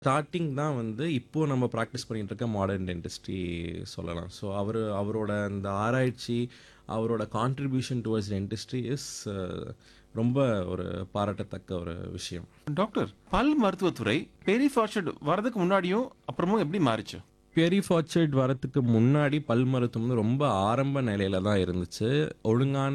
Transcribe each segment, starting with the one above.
starting தான் வந்து இப்போ நம்ம ப்ராக்டிஸ் பண்ணிட்டு இருக்க மாடர்ன் டென்டிஸ்ட்ரி சொல்லலாம் ஸோ அவர் அவரோட அந்த ஆராய்ச்சி அவரோட கான்ட்ரிபியூஷன் டுவர்ட்ஸ் டென்டிஸ்ட்ரி இஸ் ரொம்ப ஒரு பாராட்டத்தக்க ஒரு விஷயம் டாக்டர் பல் மருத்துவத்துறை பெரிஃபார்ச்சர்ட் வரதுக்கு முன்னாடியும் அப்புறமும் எப்படி மாறிச்சு பெரிஃபார்ச்சர்ட் வரத்துக்கு முன்னாடி பல் மருத்துவம் வந்து ரொம்ப ஆரம்ப நிலையில தான் இருந்துச்சு ஒழுங்கான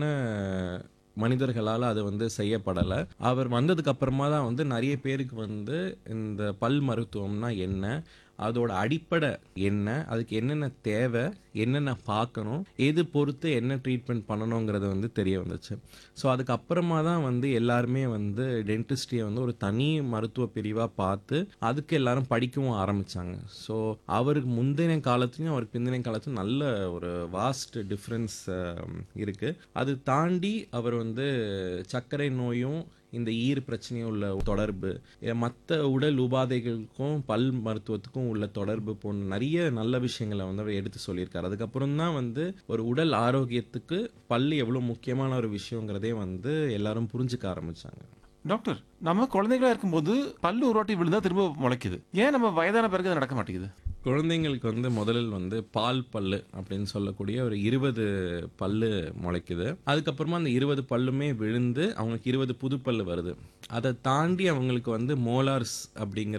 மனிதர்களால் அது வந்து செய்யப்படலை அவர் வந்ததுக்கு அப்புறமா தான் வந்து நிறைய பேருக்கு வந்து இந்த பல் மருத்துவம்னா என்ன அதோட அடிப்படை என்ன அதுக்கு என்னென்ன தேவை என்னென்ன பார்க்கணும் எது பொறுத்து என்ன ட்ரீட்மெண்ட் பண்ணணுங்கிறது வந்து தெரிய வந்துச்சு ஸோ அதுக்கப்புறமா தான் வந்து எல்லாருமே வந்து டென்டிஸ்ட்ரியை வந்து ஒரு தனி மருத்துவ பிரிவாக பார்த்து அதுக்கு எல்லாரும் படிக்கவும் ஆரம்பித்தாங்க ஸோ அவருக்கு முந்தின காலத்துலையும் அவருக்கு பிந்தின காலத்துலையும் நல்ல ஒரு வாஸ்ட் டிஃப்ரென்ஸ் இருக்குது அது தாண்டி அவர் வந்து சர்க்கரை நோயும் இந்த ஈர் பிரச்சனையும் உள்ள தொடர்பு மற்ற உடல் உபாதைகளுக்கும் பல் மருத்துவத்துக்கும் உள்ள தொடர்பு போன்ற நிறைய நல்ல விஷயங்களை வந்து அவர் எடுத்து சொல்லியிருக்காரு அதுக்கப்புறம் தான் வந்து ஒரு உடல் ஆரோக்கியத்துக்கு பல் எவ்வளோ முக்கியமான ஒரு விஷயங்கிறதே வந்து எல்லாரும் புரிஞ்சுக்க ஆரம்பிச்சாங்க டாக்டர் நம்ம குழந்தைகளா இருக்கும்போது பல்லு ஒரு வாட்டி விழுந்தா திரும்ப முளைக்குது ஏன் நம்ம வயதான பிறகு அது நடக்க மாட்டேங்குது குழந்தைங்களுக்கு வந்து முதலில் வந்து பால் பல்லு அப்படின்னு சொல்லக்கூடிய ஒரு இருபது பல்லு முளைக்குது அதுக்கப்புறமா அந்த இருபது பல்லுமே விழுந்து அவங்களுக்கு இருபது புது பல்லு வருது அதை தாண்டி அவங்களுக்கு வந்து மோலார்ஸ் அப்படிங்கிற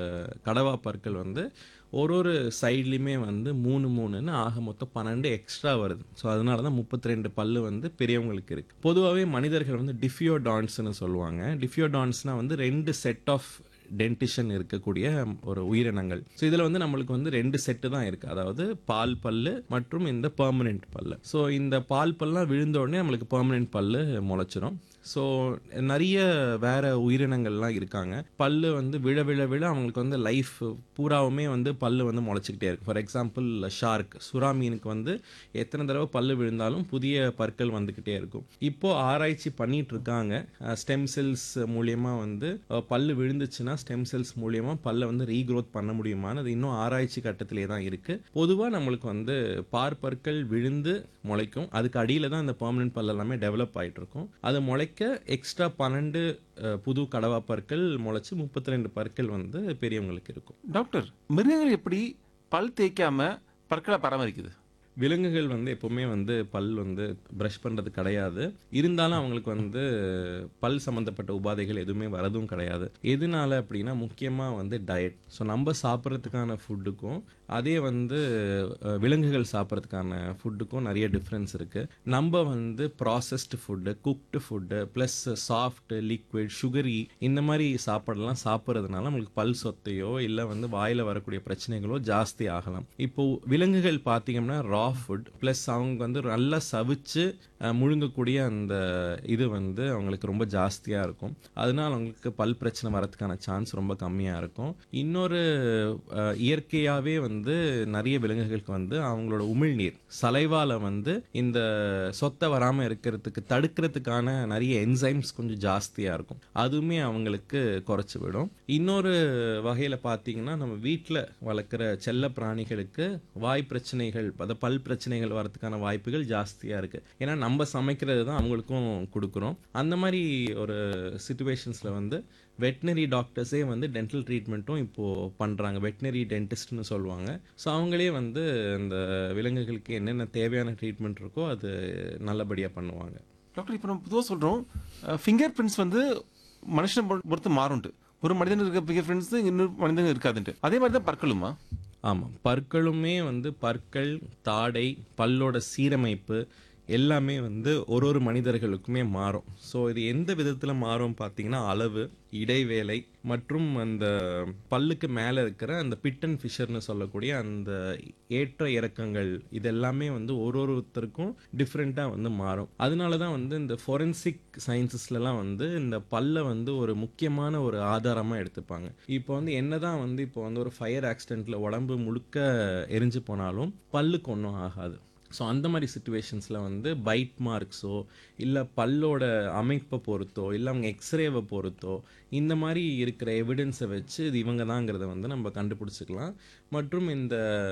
கடவா பற்கள் வந்து ஒரு ஒரு சைட்லேயுமே வந்து மூணு மூணுன்னு ஆக மொத்தம் பன்னெண்டு எக்ஸ்ட்ரா வருது ஸோ அதனால தான் முப்பத்தி ரெண்டு பல்லு வந்து பெரியவங்களுக்கு இருக்குது பொதுவாகவே மனிதர்கள் வந்து டிஃபியோடான்ஸ்னு சொல்லுவாங்க டிஃபியோடான்ஸ்னால் வந்து ரெண்டு செட் ஆஃப் டென்டிஷன் இருக்கக்கூடிய ஒரு உயிரினங்கள் ஸோ இதில் வந்து நம்மளுக்கு வந்து ரெண்டு செட்டு தான் இருக்குது அதாவது பால் பல்லு மற்றும் இந்த பெர்மனெண்ட் பல்லு ஸோ இந்த பால் பல்லாம் விழுந்த உடனே நம்மளுக்கு பெர்மனெண்ட் பல்லு முளைச்சிரும் ஸோ நிறைய வேற உயிரினங்கள்லாம் இருக்காங்க பல்லு வந்து விழ விழ விழ அவங்களுக்கு வந்து லைஃப் பூராவுமே வந்து பல்லு வந்து முளைச்சிக்கிட்டே இருக்கு ஃபார் எக்ஸாம்பிள் ஷார்க் சுறா மீனுக்கு வந்து எத்தனை தடவை பல்லு விழுந்தாலும் புதிய பற்கள் வந்துக்கிட்டே இருக்கும் இப்போ ஆராய்ச்சி பண்ணிட்டு இருக்காங்க ஸ்டெம் செல்ஸ் மூலியமா வந்து அஹ், பல்லு விழுந்துச்சுன்னா ஸ்டெம் செல்ஸ் மூலியமா பல்லை வந்து ரீக்ரோத் பண்ண முடியுமான்னு அது இன்னும் ஆராய்ச்சி கட்டத்திலே தான் இருக்கு பொதுவாக நம்மளுக்கு வந்து பார்ப்பற்கள் விழுந்து முளைக்கும் அதுக்கு அடியில் தான் இந்த பெர்மனன்ட் பல் எல்லாமே டெவலப் ஆயிட்டு இருக்கும் அது முளைக்க எக்ஸ்ட்ரா பன்னெண்டு அஹ், புது கடவா பற்கள் முளைச்சு முப்பத்தி ரெண்டு பற்கள் வந்து பெரியவங்களுக்கு இருக்கும் டாக்டர் மிருகங்கள் எப்படி பல் தேய்க்காம பற்களை பராமரிக்குது விலங்குகள் வந்து எப்பவுமே வந்து பல் வந்து ப்ரஷ் பண்ணுறது கிடையாது இருந்தாலும் அவங்களுக்கு வந்து பல் சம்மந்தப்பட்ட உபாதைகள் எதுவுமே வரதும் கிடையாது எதனால அப்படின்னா முக்கியமாக வந்து டயட் ஸோ நம்ம சாப்பிட்றதுக்கான ஃபுட்டுக்கும் அதே வந்து அஹ், விலங்குகள் சாப்பிட்றதுக்கான ஃபுட்டுக்கும் நிறைய டிஃப்ரென்ஸ் இருக்குது நம்ம வந்து processed food cooked food plus soft liquid sugary இந்த மாதிரி சாப்பாடெல்லாம் சாப்பிட்றதுனால நம்மளுக்கு பல் சொத்தையோ இல்லை வந்து வாயில் வரக்கூடிய பிரச்சனைகளோ ஜாஸ்தி ஆகலாம் இப்போ விலங்குகள் பார்த்தீங்கன்னா ரா ஃபுட் ப்ளஸ் அவங்க வந்து நல்லா சவிச்சு அஹ், முழுங்கக்கூடிய அந்த இது வந்து அவங்களுக்கு ரொம்ப ஜாஸ்தியாக இருக்கும் அதனால அவங்களுக்கு பல் பிரச்சனை வரதுக்கான சான்ஸ் ரொம்ப கம்மியாக இருக்கும் இன்னொரு அஹ், இயற்கையாகவே வந்து நிறைய விலங்குகளுக்கு வந்து அவங்களோட உமிழ்நீர் சலைவால வந்து இந்த சொத்தை வராமல் இருக்கிறதுக்கு தடுக்கிறதுக்கான நிறைய என்சைம்ஸ் கொஞ்சம் ஜாஸ்தியாக இருக்கும் அதுவுமே அவங்களுக்கு குறைச்சி விடும் இன்னொரு வகையில் பார்த்தீங்கன்னா நம்ம வீட்டில் வளர்க்குற செல்ல பிராணிகளுக்கு வாய் பிரச்சனைகள் அதாவது பல் பிரச்சனைகள் வரதுக்கான வாய்ப்புகள் ஜாஸ்தியாக இருக்குது ஏன்னா நம்ம சமைக்கிறது தான் அவங்களுக்கும் கொடுக்குறோம் அந்த மாதிரி ஒரு சுச்சுவேஷன்ஸில் வந்து வெட்டினரி டாக்டர்ஸே வந்து டென்டல் ட்ரீட்மெண்ட்டும் இப்போது பண்ணுறாங்க வெட்டினரி டென்டிஸ்ட்னு சொல்லுவாங்க ஸோ அவங்களே வந்து இந்த விலங்குகளுக்கு என்னென்ன தேவையான ட்ரீட்மெண்ட் இருக்கோ அது நல்லபடியாக பண்ணுவாங்க டாக்டர் இப்போ நம்ம பொதுவாக சொல்கிறோம் ஃபிங்கர் பிரிண்ட்ஸ் வந்து மனுஷனை பொறு- பொறுத்து மாறும்ட்டு ஒரு மனிதனுக்கு இருக்க ஃபிங்கர் பிரிண்ட்ஸ் இன்னொரு மனிதனுக்கு இருக்காதுன்ட்டு அதே மாதிரி தான் பற்களுமா ஆமாம் பற்களுமே வந்து பற்கள் தாடை பல்லோட சீரமைப்பு எல்லாமே வந்து ஒரு ஒரு மனிதர்களுக்குமே மாறும் ஸோ இது எந்த விதத்தில் மாறும் பார்த்தீங்கன்னா அளவு இடைவேளை மற்றும் அந்த பல்லுக்கு மேலே இருக்கிற அந்த பிட்டன் ஃபிஷர்னு சொல்லக்கூடிய அந்த ஏற்ற இறக்கங்கள் இதெல்லாமே வந்து ஒரு ஒருத்தருக்கும் டிஃப்ரெண்ட்டாக வந்து மாறும் அதனால தான் வந்து இந்த ஃபொரென்சிக் சயின்சஸ்லலாம் வந்து இந்த பல்லை வந்து ஒரு முக்கியமான ஒரு ஆதாரமாக எடுத்துப்பாங்க இப்போ வந்து என்னதான் வந்து இப்போ வந்து ஒரு ஃபயர் ஆக்சிடெண்ட்டில் உடம்பு முழுக்க எரிஞ்சு போனாலும் பல்லுக்கு ஒன்றும் ஆகாது ஸோ அந்த மாதிரி சுச்சுவேஷன்ஸில் வந்து பைட் மார்க்ஸோ இல்லை பல்லோட அமைப்பை பொறுத்தோ இல்லை அவங்க எக்ஸ்ரேவை பொறுத்தோ இந்த மாதிரி இருக்கிற எவிடன்ஸை வச்சு இது இவங்க தாங்கிறத வந்து நம்ம கண்டுபிடிச்சிக்கலாம் மற்றும் இந்த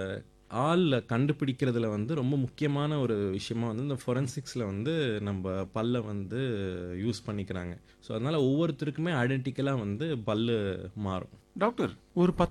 ஆள் கண்டுபிடிக்கிறதுல வந்து ரொம்ப முக்கியமான ஒரு விஷயமா வந்து இந்த ஃபொரன்சிக்ஸில் வந்து நம்ம பல்லை வந்து யூஸ் பண்ணிக்கிறாங்க ஸோ அதனால் ஒவ்வொருத்தருக்குமே ஐடென்டிக்கலாக வந்து பல்லு மாறும் டாக்டர் ஒரு பத்து